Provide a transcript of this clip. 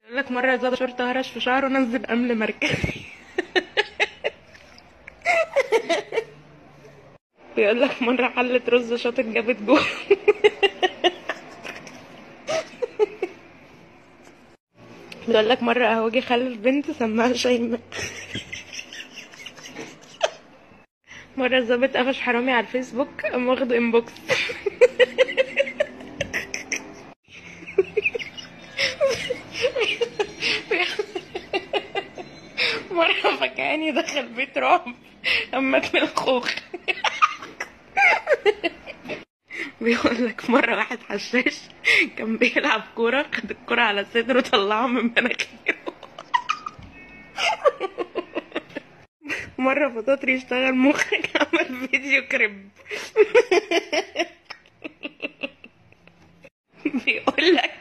يقول لك مرة زاد شرطة هرش في شعره نزل أمل مركزي بيقول لك مرة حلة رز شاطت جابت جول بيقول لك مرة قهوجي خلف بنت سماها شيماء مرة ظابط قفش حرامي على الفيسبوك قام واخده انبوكس مرة فكاني دخل بيت رعب أمك من الخوخ بيقول لك مرة واحد حشاش كان بيلعب كورة خد الكورة على صدره طلعها من مناخيره مرة فطاطري يشتغل مخرج عمل فيديو كريب بيقول لك